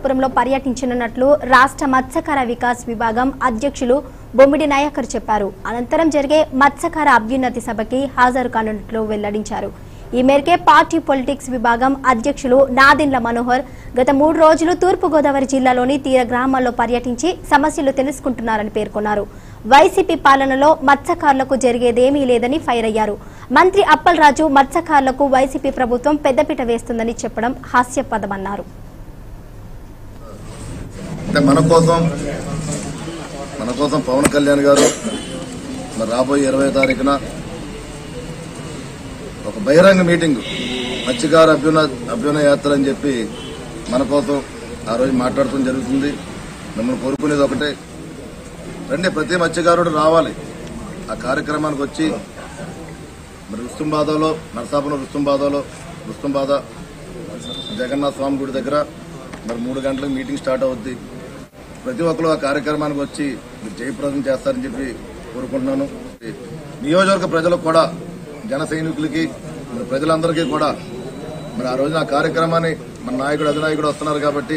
అనంతపురంలో పర్యటించనున్నట్లు రాష్ట్ర మత్స్యకార వికాస్ విభాగం అధ్యక్షులు బొమ్మిడి నాయకర్ చెప్పారు అనంతరం జరిగే మత్స్యకార అభ్యున్నతి సభకి హాజరు కానున్నట్లు వెల్లడించారు ఈ మేరకే పార్టీ పొలిటిక్స్ విభాగం అధ్యక్షులు నాదిండ్ల మనోహర్ గత మూడు రోజులు తూర్పుగోదావరి జిల్లాలోని తీర గ్రామాల్లో పర్యటించి సమస్యలు తెలుసుకుంటున్నారని పేర్కొన్నారు వైసీపీ పాలనలో మత్స్యకారులకు జరిగేదేమీ లేదని ఫైర్ అయ్యారు మంత్రి అప్పలరాజు మత్స్యకారులకు వైసీపీ ప్రభుత్వం పెద్దపీట వేస్తుందని చెప్పడం హాస్యపదమన్నారు అంటే మన కోసం మన కోసం పవన్ కళ్యాణ్ గారు మరి రాబోయే ఇరవై తారీఖున ఒక బహిరంగ మీటింగ్ మత్స్యకార అభ్యున్న అభ్యున్న యాత్ర అని చెప్పి మన కోసం ఆ రోజు మాట్లాడటం జరుగుతుంది మిమ్మల్ని కోరుకునేది ఒకటే రండి ప్రతి మత్స్యకారుడు రావాలి ఆ కార్యక్రమానికి వచ్చి మరి రుస్తుంబాదలో నరసాపురం రుస్తుంబాదలో రుస్తుంబాద జగన్నాథ స్వామి గుడి దగ్గర మరి మూడు గంటలకు మీటింగ్ స్టార్ట్ అవుద్ది ప్రతి ఒక్కరు ఆ కార్యక్రమానికి వచ్చి మీరు జయప్రదం చేస్తారని చెప్పి కోరుకుంటున్నాను నియోజకవర్గ ప్రజలకు కూడా జన సైనికులకి మరి ప్రజలందరికీ కూడా మరి ఆ రోజున ఆ కార్యక్రమాన్ని మన నాయకుడు అధినాయకుడు వస్తున్నారు కాబట్టి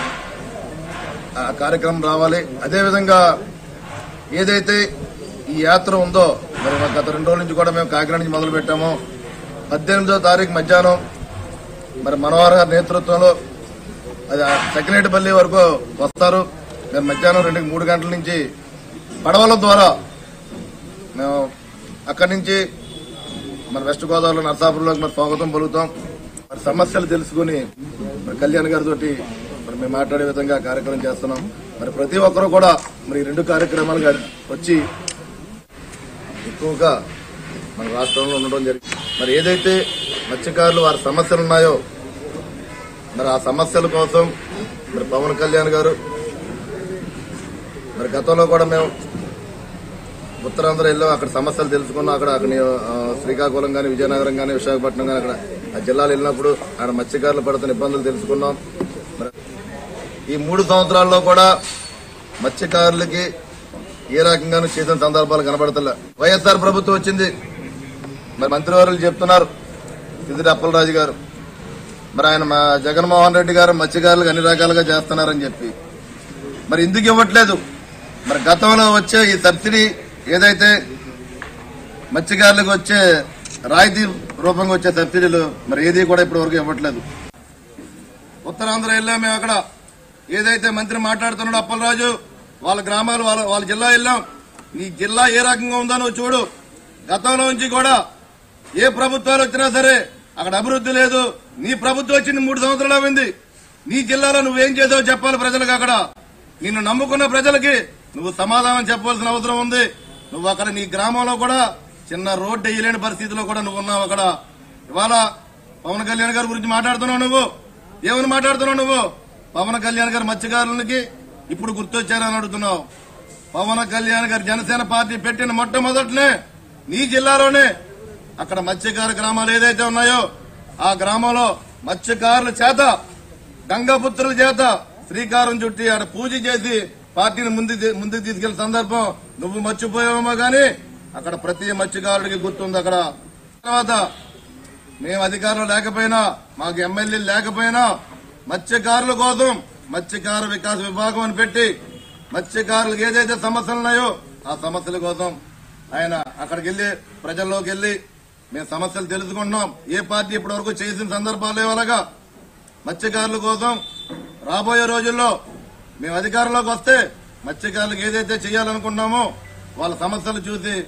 ఆ కార్యక్రమం రావాలి అదేవిధంగా ఏదైతే ఈ యాత్ర ఉందో మరి గత రెండు రోజుల నుంచి కూడా మేము కాకినాడ నుంచి మొదలు పెట్టాము పద్దెనిమిదో తారీఖు మధ్యాహ్నం మరి మనోహర్ గారి నేతృత్వంలో అది సెక్రటరీపల్లి వరకు వస్తారు మరి మధ్యాహ్నం రెండు మూడు గంటల నుంచి పడవల ద్వారా మేము అక్కడి నుంచి మన వెస్ట్ గోదావరిలో నరసాపురంలోకి మరి స్వాగతం పలుకుతాం మరి సమస్యలు తెలుసుకుని మరి కళ్యాణ్ గారితో మరి మేము మాట్లాడే విధంగా కార్యక్రమం చేస్తున్నాం మరి ప్రతి ఒక్కరూ కూడా మరి ఈ రెండు కార్యక్రమాలు వచ్చి ఎక్కువగా మన రాష్ట్రంలో ఉండడం జరిగింది మరి ఏదైతే మత్స్యకారులు వారి సమస్యలు ఉన్నాయో మరి ఆ సమస్యల కోసం మరి పవన్ కళ్యాణ్ గారు మరి గతంలో కూడా మేము ఉత్తరాంధ్ర వెళ్ళాం అక్కడ సమస్యలు తెలుసుకున్నాం అక్కడ అక్కడ ఆ, శ్రీకాకుళం కానీ విజయనగరం కానీ విశాఖపట్నం కానీ అక్కడ ఆ జిల్లాలు వెళ్ళినప్పుడు అక్కడ మత్స్యకారులు పడుతున్న ఇబ్బందులు తెలుసుకున్నాం మరి ఈ మూడు సంవత్సరాల్లో కూడా మత్స్యకారులకి ఏ రకంగానూ చేసిన సందర్భాలు కనబడతలే వైఎస్ఆర్ ప్రభుత్వం వచ్చింది మరి మంత్రివర్యులు చెప్తున్నారు సిద్దిరి అప్పలరాజు గారు మరి ఆయన మా జగన్మోహన్ రెడ్డి గారు మత్స్యకారులకు అన్ని రకాలుగా చేస్తున్నారని చెప్పి మరి ఎందుకు ఇవ్వట్లేదు మరి గతంలో వచ్చే ఈ సబ్సిడీ ఏదైతే మత్స్యకారులకు వచ్చే రాయితీ రూపంగా వచ్చే సబ్సిడీలు మరి ఏది కూడా ఇప్పటి వరకు ఇవ్వట్లేదు ఉత్తరాంధ్ర వెళ్ళాం మేము అక్కడ ఏదైతే మంత్రి మాట్లాడుతున్నాడో అప్పలరాజు వాళ్ళ గ్రామాలు వాళ్ళ వాళ్ళ జిల్లా వెళ్ళాం నీ జిల్లా ఏ రకంగా ఉందో నువ్వు చూడు గతంలో నుంచి కూడా ఏ ప్రభుత్వాలు వచ్చినా సరే అక్కడ అభివృద్ధి లేదు నీ ప్రభుత్వం వచ్చింది మూడు సంవత్సరాలు అయింది నీ జిల్లాలో నువ్వేం చేసావో చెప్పాలి ప్రజలకు అక్కడ నిన్ను నమ్ముకున్న ప్రజలకి నువ్వు సమాధానం చెప్పాల్సిన అవసరం ఉంది నువ్వు అక్కడ నీ గ్రామంలో కూడా చిన్న రోడ్డు వేయలేని పరిస్థితిలో కూడా నువ్వు ఉన్నావు అక్కడ ఇవాళ పవన్ కళ్యాణ్ గారి గురించి మాట్లాడుతున్నావు నువ్వు ఏమని మాట్లాడుతున్నావు నువ్వు పవన్ కళ్యాణ్ గారు మత్స్యకారులకి ఇప్పుడు గుర్తొచ్చారని అడుగుతున్నావు పవన్ కళ్యాణ్ గారు జనసేన పార్టీ పెట్టిన మొట్టమొదటినే నీ జిల్లాలోనే అక్కడ మత్స్యకార గ్రామాలు ఏదైతే ఉన్నాయో ఆ గ్రామంలో మత్స్యకారుల చేత గంగాపుత్రుల చేత శ్రీకారం చుట్టి ఆడ పూజ చేసి పార్టీని ముందు ముందుకు తీసుకెళ్లిన సందర్భం నువ్వు మర్చిపోయావేమో గాని అక్కడ ప్రతి మత్స్యకారుడికి గుర్తుంది అక్కడ తర్వాత మేము అధికారులు లేకపోయినా మాకు ఎమ్మెల్యేలు లేకపోయినా మత్స్యకారుల కోసం మత్స్యకార వికాస విభాగం అని పెట్టి మత్స్యకారులకు ఏదైతే సమస్యలు ఉన్నాయో ఆ సమస్యల కోసం ఆయన అక్కడికి వెళ్లి ప్రజల్లోకి వెళ్లి మేము సమస్యలు తెలుసుకుంటున్నాం ఏ పార్టీ ఇప్పటి వరకు చేసిన సందర్భాలు లేవలగా మత్స్యకారుల కోసం రాబోయే రోజుల్లో మేము అధికారంలోకి వస్తే మత్స్యకారులకు ఏదైతే చేయాలనుకున్నామో వాళ్ళ సమస్యలు చూసి